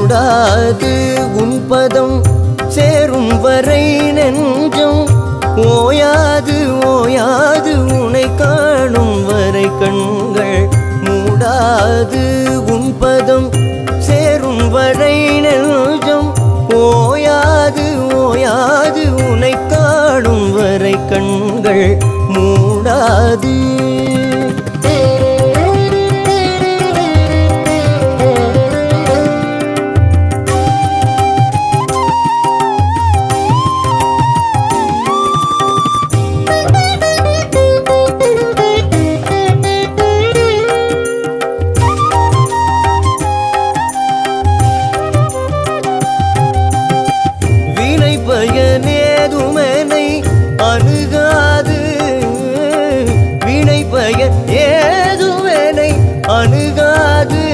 மூடாது உன்பதம் சேரும் வரை நெஞ்சம் ஓயாது ஓயாது உனை காணும் வரை கண்கள் மூடாது உன்பதம் சேரும் வரை நெஞ்சம் ஓயாது ஓயாது உனை காணும் வரை கண்கள் மூடாது வினை பயனேதுமனை அணுகாது வினை பயன் ஏதுமனை அணுகாது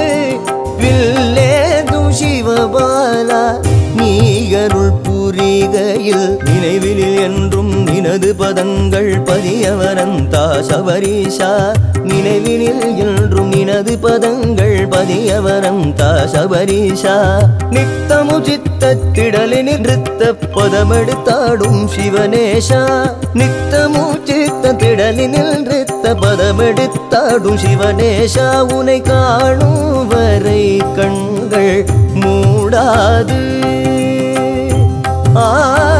வில்லேதும் சிவபாலா நீகருள் புரிகையில் நினைவில் என்றும் நினது பதங்கள் பதியவரந்தா சபரீஷா நினைவினில் என்றும் நினது பதங்கள் பதியவரந்தா சபரீஷா நித்தமு சித்தத்திடலில் நிறுத்த பதமெடுத்தாடும் சிவனேஷா நித்தமு சித்தத்திடலில் நிறுத்த பதமெடுத்தாடும் சிவனேஷா உனை காணும் வரை கண்கள் மூடாது ஆ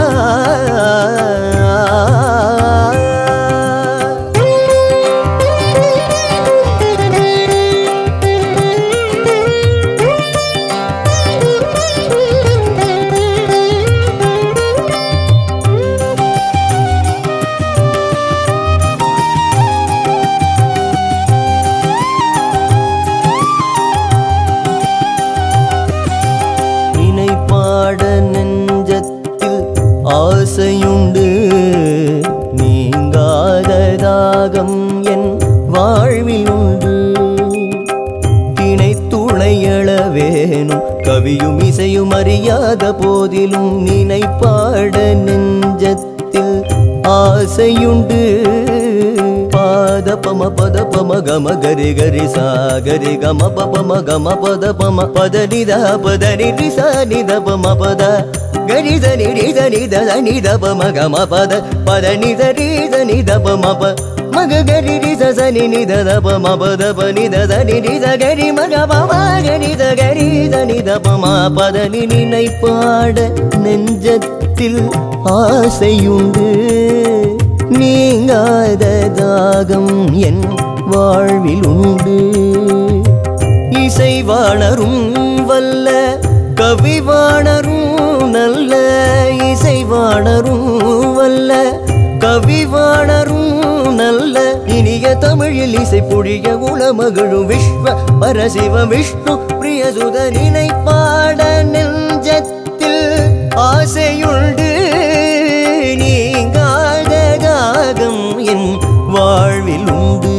நினைப்பாட நெஞ்சத்தில் ஆசையுண்டு நீங்காத தாகம் என் வாழ்வில் உண்டு திணை துணையள வேணும் கவியும் இசையும் அறியாத போதிலும் நினைப்பாட நெஞ்சத்தில் ஆசையுண்டு பாத பம பத பம கம கரி கரி சா கரி கம பம கம பத பம பத நித பத நிதி சா நித பம பத கரி த நிதி த நித த நித பம கம பத பத நித நித நித பம ப மக கரி ரி ச ச நி நித த பம பத ப நித த நி நித கரி மக பம கரி த கரி த நித பம பத நி நினை பாட நெஞ்சத்தில் ஆசையுண்டு நீங்காத தாகம் என் வாழ்வில் உண்டு இசை வாணரும் வல்ல கவி வாணரும் நல்ல இசை வாணரும் வல்ல கவி வாணரும் நல்ல இனிய தமிழில் இசை பொழிய உளமகிழும் விஸ்வ பரசிவ விஷ்ணு பிரியசுத நினை பாட நெஞ்சத்தில் ஆசையுண்டு நீங்காத தாகம் என் வாழ்வில் உண்டு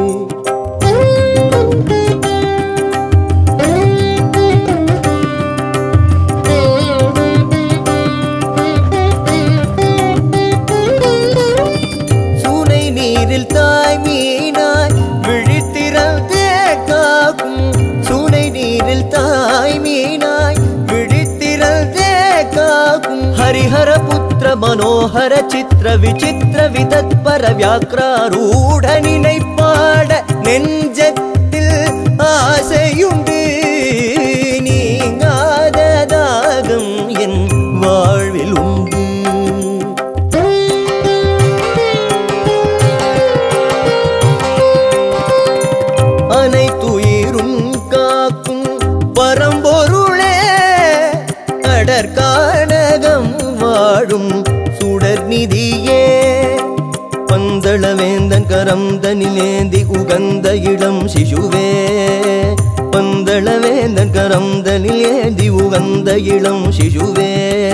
சூனை நீரில் தாய் மீனாய் விழித்திறந்தே காக்கும் சூனை நீரில் தாய் மீனாய் விழித்திறந்தே காக்கும் ஹரிஹர புத்திர மனோகர சித்திர விசித்திர விதத்பர வியாக்கிராரூட நினைப்பாட நெஞ்சத்தில் ஆசையுண்டு நீங்காத தாகம் என் வாழ்வில் உண்டு அனைத்துயிரும் காக்கும் பரம்பொருளே அடற்கானகம் வாழும் சுடர் நிதியே பந்தளவேந்தன் கரம் தனிலேந்தி உகந்த இளம் சிசுவே பந்தளவேந்தன் கரம் தனிலேந்தி உகந்த இளம் சிசுவே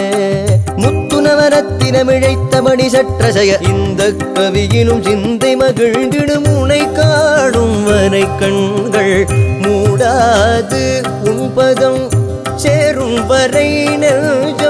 முத்துனவரத்தினமிழைத்தபடி சற்றசய இந்த கவியிலும் சிந்தை மகிழ்ந்திடும் உனை காடும் வரை கண்கள் மூடாது உன் பதம் சேரும் வரை நெஞ்ச